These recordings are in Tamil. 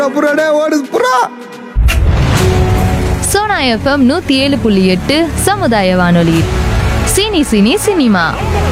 புறாடே ஓடுது புறா சோனா எஃப்எம் நூத்தி ஏழு புள்ளி எட்டு சமுதாய வானொலி சினி சினி சினிமா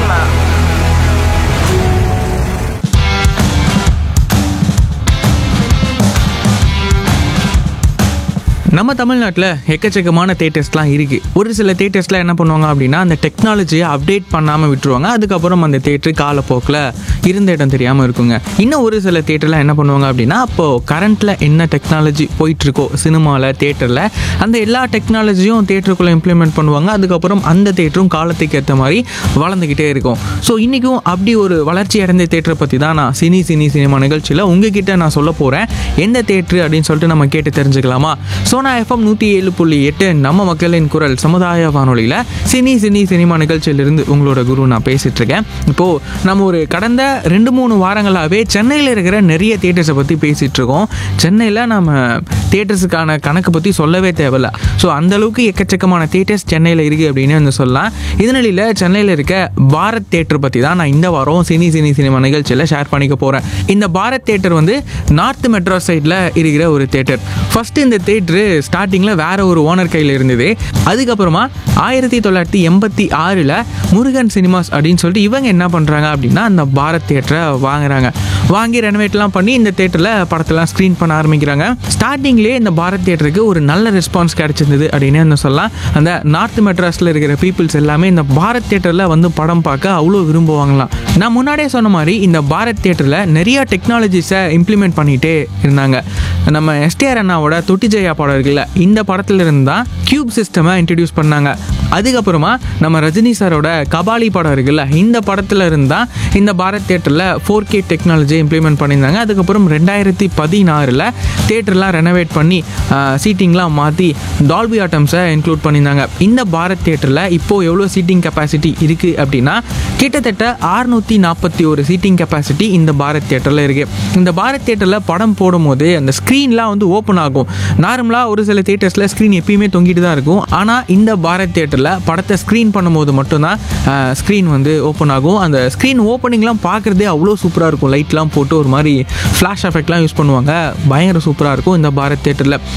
நம்ம தமிழ்நாட்டில் எக்கச்சக்கமான தேட்டர்ஸ்லாம் இருக்குது ஒரு சில தேட்டர்ஸில் என்ன பண்ணுவாங்க அப்படின்னா அந்த டெக்னாலஜியை அப்டேட் பண்ணாமல் விட்டுருவாங்க அதுக்கப்புறம் அந்த தேட்டர் காலப்போக்கில் இருந்த இடம் தெரியாமல் இருக்குங்க இன்னும் ஒரு சில தேட்டரில் என்ன பண்ணுவாங்க அப்படின்னா அப்போது கரண்ட்டில் என்ன டெக்னாலஜி போயிட்டுருக்கோ சினிமாவில் தேட்டரில் அந்த எல்லா டெக்னாலஜியும் தேட்டருக்குள்ளே இம்ப்ளிமெண்ட் பண்ணுவாங்க அதுக்கப்புறம் அந்த தேட்டரும் காலத்துக்கு ஏற்ற மாதிரி வளர்ந்துக்கிட்டே இருக்கும் ஸோ இன்றைக்கும் அப்படி ஒரு வளர்ச்சி அடைந்த தேட்டரை பற்றி தான் நான் சினி சினி சினிமா நிகழ்ச்சியில் உங்ககிட்ட நான் சொல்ல போகிறேன் எந்த தேட்டரு அப்படின்னு சொல்லிட்டு நம்ம கேட்டு தெரிஞ்சுக்கலாமா சோனா எஃப்எம் நூற்றி ஏழு புள்ளி எட்டு நம்ம மக்களின் குரல் சமுதாய வானொலியில் சினி சினி சினிமா நிகழ்ச்சியிலிருந்து உங்களோட குரு நான் பேசிட்டு இருக்கேன் இப்போது நம்ம ஒரு கடந்த ரெண்டு மூணு வாரங்களாகவே சென்னையில் இருக்கிற நிறைய தேட்டர்ஸை பற்றி பேசிகிட்டு இருக்கோம் சென்னையில் நம்ம தேட்டர்ஸுக்கான கணக்கு பற்றி சொல்லவே தேவையில்ல ஸோ அந்த அளவுக்கு எக்கச்சக்கமான தேட்டர்ஸ் சென்னையில் இருக்குது அப்படின்னு வந்து சொல்லலாம் இதனிலையில் சென்னையில் இருக்க பாரத் தேட்டர் பற்றி தான் நான் இந்த வாரம் சினி சினி சினிமா நிகழ்ச்சியில் ஷேர் பண்ணிக்க போகிறேன் இந்த பாரத் தேட்டர் வந்து நார்த் மெட்ரோ சைடில் இருக்கிற ஒரு தேட்டர் ஃபஸ்ட்டு இந்த தேட்டரு ஸ்டார்டிங்கில் வேற ஒரு ஓனர் கையில் இருந்தது அதுக்கப்புறமா ஆயிரத்தி தொள்ளாயிரத்தி எண்பத்தி ஆறில் முருகன் சினிமாஸ் அப்படின்னு சொல்லிட்டு இவங்க என்ன பண்ணுறாங்க அப்படின்னா அந்த பாரத் தேட்டரை வாங்குறாங்க வாங்கி ரெனோவேட்லாம் பண்ணி இந்த தேட்டரில் படத்தெல்லாம் ஸ்க்ரீன் பண்ண ஆரம்பிக்கிறாங்க ஸ்டார்டிங்லேயே இந்த பாரத் தேட்டருக்கு ஒரு நல்ல ரெஸ்பான்ஸ் கிடைச்சிருந்தது அப்படின்னு வந்து சொல்லலாம் அந்த நார்த் மெட்ராஸில் இருக்கிற பீப்புள்ஸ் எல்லாமே இந்த பாரத் தேட்டரில் வந்து படம் பார்க்க அவ்வளோ விரும்புவாங்களாம் நான் முன்னாடியே சொன்ன மாதிரி இந்த பாரத் தேட்டரில் நிறைய டெக்னாலஜிஸை இம்ப்ளிமெண்ட் பண்ணிகிட்டே இருந்தாங்க நம்ம எஸ்டிஆர் அண்ணாவோட தொட்டி ஜெயா படம் இருக்குல்ல இந்த படத்துல இருந்து தான் கியூப் சிஸ்டமை இன்ட்ரடியூஸ் பண்ணாங்க அதுக்கப்புறமா நம்ம ரஜினி சாரோட கபாலி படம் இருக்குல்ல இந்த படத்துல இருந்து தான் இந்த பாரத் தேட்டரில் ஃபோர் கே டெக்னாலஜி இம்ப்ளிமெண்ட் பண்ணியிருந்தாங்க அதுக்கப்புறம் ரெண்டாயிரத்தி பதினாறில் தேட்டர்லாம் ரெனோவேட் பண்ணி சீட்டிங்லாம் மாற்றி டால்பி ஆட்டம்ஸை இன்க்ளூட் பண்ணியிருந்தாங்க இந்த பாரத் தேட்டரில் இப்போது எவ்வளோ சீட்டிங் கெப்பாசிட்டி இருக்குது அப்படின்னா கிட்டத்தட்ட அறுநூற்றி நாற்பத்தி ஒரு சீட்டிங் கெப்பாசிட்டி இந்த பாரத் தேட்டரில் இருக்குது இந்த பாரத் தேட்டரில் படம் போடும்போது அந்த ஸ்க்ரீன்லாம் வந்து ஓப்பன் ஆகும் நார்மலாக ஒரு சில தேட்டர்ஸில் ஸ்க்ரீன் எப்பயுமே தொங்கிட்டு தான் இருக்கும் ஆனால் இந்த பாரத் தேட்டரில் படத்தை ஸ்க்ரீன் பண்ணும்போது மட்டும்தான் ஸ்க்ரீன் வந்து ஓப்பன் ஆகும் அந்த ஸ்க்ரீன் ஓப்பனிங்லாம் பார்க்குறதே அவ்வளோ சூப்பராக இருக்கும் லைட்லாம் போட்டு ஒரு மாதிரி ஃப்ளாஷ் எஃபெக்ட்லாம் யூஸ் பண்ணுவாங்க பயங்கர சூப்பராக இருக்கும் இந்த பாரத் தேட்டரில்